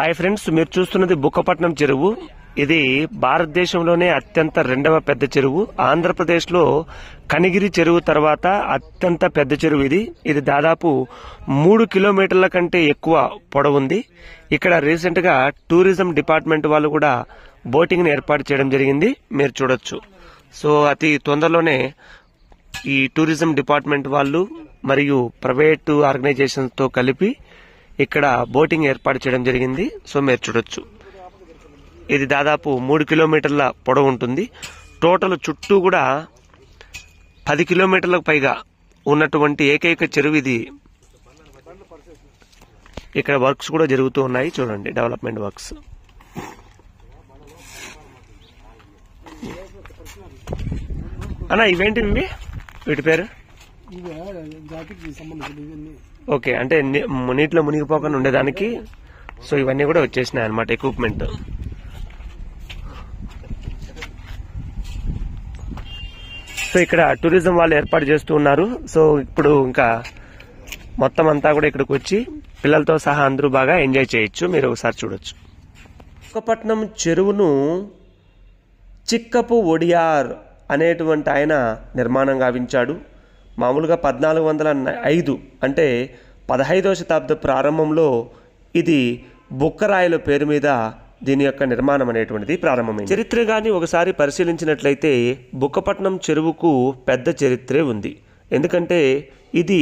hi friends మీరు చూస్తున్నది బుక్కపట్నం చెరువు ఇది భారతదేశంలోనే అత్యంత రెండవ పెద్ద చెరువు ఆంధ్రప్రదేశ్ లో కనిగిరి చెరువు తర్వాత అత్యంత పెద్ద చెరువు ఇది ఇది దాదాపు మూడు కిలోమీటర్ల కంటే ఎక్కువ పొడవుంది ఇక్కడ రీసెంట్ గా టూరిజం డిపార్ట్మెంట్ వాళ్ళు కూడా బోటింగ్ ని ఏర్పాటు చేయడం జరిగింది మీరు చూడొచ్చు సో అతి తొందరలోనే ఈ టూరిజం డిపార్ట్మెంట్ వాళ్ళు మరియు ప్రైవేటు ఆర్గనైజేషన్స్ తో కలిపి ఇక్కడ బోటింగ్ ఏర్పాటు చేయడం జరిగింది సో మీరు చూడొచ్చు ఇది దాదాపు మూడు కిలోమీటర్ల పొడవు ఉంటుంది టోటల్ చుట్టూ కూడా పది కిలోమీటర్లకు పైగా ఉన్నటువంటి ఏకైక చెరువు ఇది ఇక్కడ వర్క్స్ కూడా జరుగుతూ ఉన్నాయి చూడండి డెవలప్మెంట్ వర్క్స్ అన్న ఇవేంటి ఇవి వీటి పేరు ఇవే జాతికి సంబంధించిన ఇవన్నీ ఓకే అంటే ని- నీటిలో మునిగిపోకుండా ఉండేదానికి సో ఇవన్నీ కూడా వచ్చేసినాయి అనమాట ఎక్విప్మెంట్ సో ఇక్కడ టూరిజం వాళ్ళు ఏర్పాటు చేస్తూ ఉన్నారు సో ఇప్పుడు ఇంకా మొత్తం అంతా కూడా ఇక్కడికి వచ్చి పిల్లలతో సహా అందరూ బాగా ఎంజాయ్ చేయొచ్చు మీరు ఒకసారి చూడొచ్చు విశాఖపట్నం చెరువును చిక్కపు ఒడియార్ అనేటువంటి ఆయన నిర్మాణం గావించాడు మామూలుగా పద్నాలుగు వందల న- ఐదు అంటే పదహైదవ శతాబ్ద ప్రారంభంలో ఇది బుక్కరాయల పేరు మీద దీని యొక్క నిర్మాణం అనేటువంటిది ప్రారంభమైంది చరిత్ర కానీ ఒకసారి పరిశీలించినట్లయితే బుక్కపట్నం చెరువుకు పెద్ద చరిత్రే ఉంది ఎందుకంటే ఇది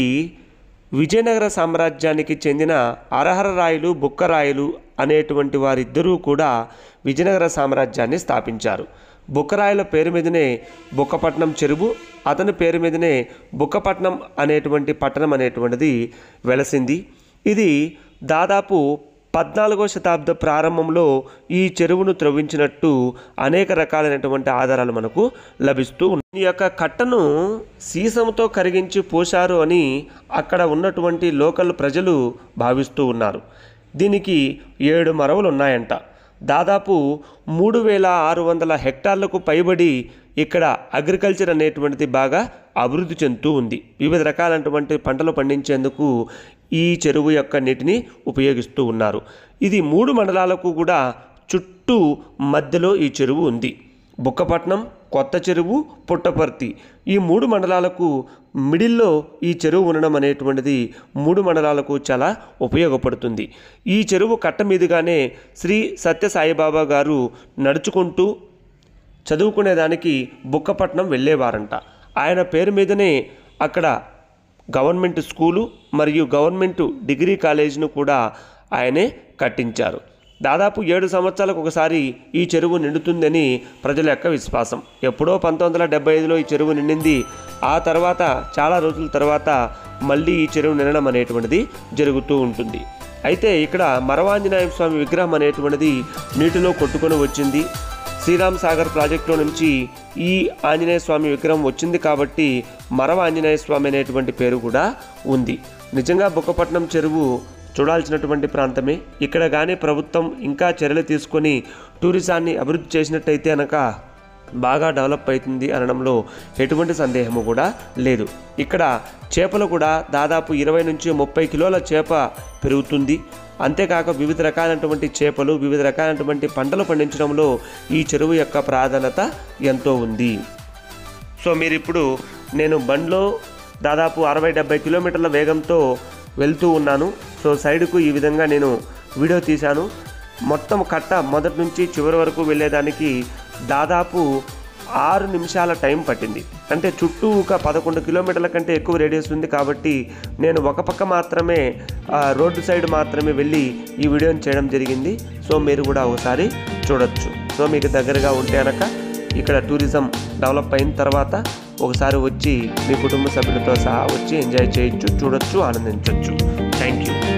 విజయనగర సామ్రాజ్యానికి చెందిన అరహర రాయలు బుక్కరాయలు అనేటువంటి వారిద్దరూ కూడా విజయనగర సామ్రాజ్యాన్ని స్థాపించారు బుక్కరాయల పేరు మీదనే బుక్కపట్నం చెరువు అతని పేరు మీదనే బుక్కపట్నం అనేటువంటి పట్టణం అనేటువంటిది వెలసింది ఇది దాదాపు పద్నాలుగో శతాబ్ద ప్రారంభంలో ఈ చెరువును త్రవ్వించినట్టు అనేక రకాలైనటువంటి ఆధారాలు మనకు లభిస్తూ ఉన్నాయి ఈ యొక్క కట్టను సీసంతో కరిగించి పోశారు అని అక్కడ ఉన్నటువంటి లోకల్ ప్రజలు భావిస్తూ ఉన్నారు దీనికి ఏడు మరవలు ఉన్నాయంట దాదాపు మూడు వేల ఆరు వందల హెక్టార్లకు పైబడి ఇక్కడ అగ్రికల్చర్ అనేటువంటిది బాగా అభివృద్ధి చెందుతూ ఉంది వివిధ రకాలైనటువంటి పంటలు పండించేందుకు ఈ చెరువు యొక్క నీటిని ఉపయోగిస్తూ ఉన్నారు ఇది మూడు మండలాలకు కూడా చుట్టూ మధ్యలో ఈ చెరువు ఉంది బుక్కపట్నం కొత్త చెరువు పుట్టపర్తి ఈ మూడు మండలాలకు మిడిల్లో ఈ చెరువు ఉండడం అనేటువంటిది మూడు మండలాలకు చాలా ఉపయోగపడుతుంది ఈ చెరువు కట్ట మీదుగానే శ్రీ సత్య సాయిబాబా గారు నడుచుకుంటూ చదువుకునేదానికి బుక్కపట్నం వెళ్ళేవారంట ఆయన పేరు మీదనే అక్కడ గవర్నమెంట్ స్కూలు మరియు గవర్నమెంట్ డిగ్రీ కాలేజీను కూడా ఆయనే కట్టించారు దాదాపు ఏడు సంవత్సరాలకు ఒకసారి ఈ చెరువు నిండుతుందని ప్రజల యొక్క విశ్వాసం ఎప్పుడో పంతొమ్మిది వందల డెబ్బై ఐదులో ఈ చెరువు నిండింది ఆ తర్వాత చాలా రోజుల తర్వాత మళ్ళీ ఈ చెరువు నిండడం అనేటువంటిది జరుగుతూ ఉంటుంది అయితే ఇక్కడ మరవాంజనేయ స్వామి విగ్రహం అనేటువంటిది నీటిలో కొట్టుకొని వచ్చింది శ్రీరామ్ సాగర్ ప్రాజెక్టులో నుంచి ఈ ఆంజనేయ స్వామి విగ్రహం వచ్చింది కాబట్టి మరవ ఆంజనేయ స్వామి అనేటువంటి పేరు కూడా ఉంది నిజంగా బుక్కపట్నం చెరువు చూడాల్సినటువంటి ప్రాంతమే ఇక్కడ కానీ ప్రభుత్వం ఇంకా చర్యలు తీసుకొని టూరిజాన్ని అభివృద్ధి చేసినట్టయితే అనక బాగా డెవలప్ అవుతుంది అనడంలో ఎటువంటి సందేహము కూడా లేదు ఇక్కడ చేపలు కూడా దాదాపు ఇరవై నుంచి ముప్పై కిలోల చేప పెరుగుతుంది అంతేకాక వివిధ రకాలైనటువంటి చేపలు వివిధ రకాలైనటువంటి పంటలు పండించడంలో ఈ చెరువు యొక్క ప్రాధాన్యత ఎంతో ఉంది సో మీరు ఇప్పుడు నేను బండ్లో దాదాపు అరవై డెబ్బై కిలోమీటర్ల వేగంతో వెళ్తూ ఉన్నాను సో సైడ్కు ఈ విధంగా నేను వీడియో తీశాను మొత్తం కట్ట మొదటి నుంచి చివరి వరకు వెళ్ళేదానికి దాదాపు ఆరు నిమిషాల టైం పట్టింది అంటే చుట్టూ ఒక పదకొండు కిలోమీటర్ల కంటే ఎక్కువ రేడియస్ ఉంది కాబట్టి నేను ఒక పక్క మాత్రమే ఆ, రోడ్డు సైడ్ మాత్రమే వెళ్ళి ఈ వీడియోని చేయడం జరిగింది సో మీరు కూడా ఒకసారి చూడొచ్చు సో మీకు దగ్గరగా ఉంటే అనక ఇక్కడ టూరిజం డెవలప్ అయిన తర్వాత ఒకసారి వచ్చి మీ కుటుంబ సభ్యులతో సహా వచ్చి ఎంజాయ్ చేయొచ్చు చూడొచ్చు ఆనందించవచ్చు థ్యాంక్ యూ